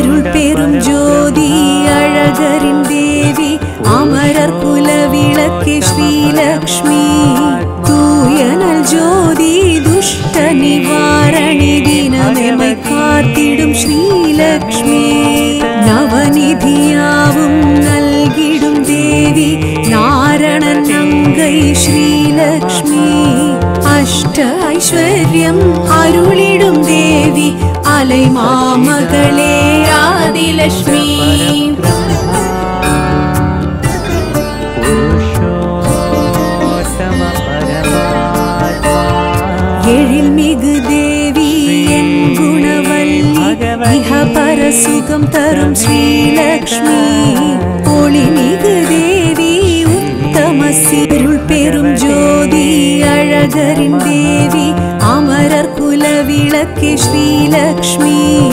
இருள் பெரும் ஜோதி அழகரின் தேவி அமரர் குல விளக்கே ஸ்ரீலக்ஷ்மி தூயனல் ஜோதி துஷ்ட நிவாரணி தினமெமை காத்திடும் ஸ்ரீலக்ஷ்மி நவநிதியாவும் நல்கிடும் தேவி நாரணன் நங்கை ஸ்ரீலக்ஷ்மி அஷ்ட ஐஸ்வர்யம் அருளிடும் தேவி அலை மாமகளே ஆதிலட்சுமி पुरुषोत्तम परमात्मा எழில் மிகு தேவி என் குணவல்லி இஹ பர சுகம் தரும் ஸ்ரீலக்ஷ்மி ஒளி மிகு தேவி உத்தம சிருள் பெரும் ஜோதி அழகரின் தேவி அமரர் குல விளக்கே ஸ்ரீலக்ஷ்மி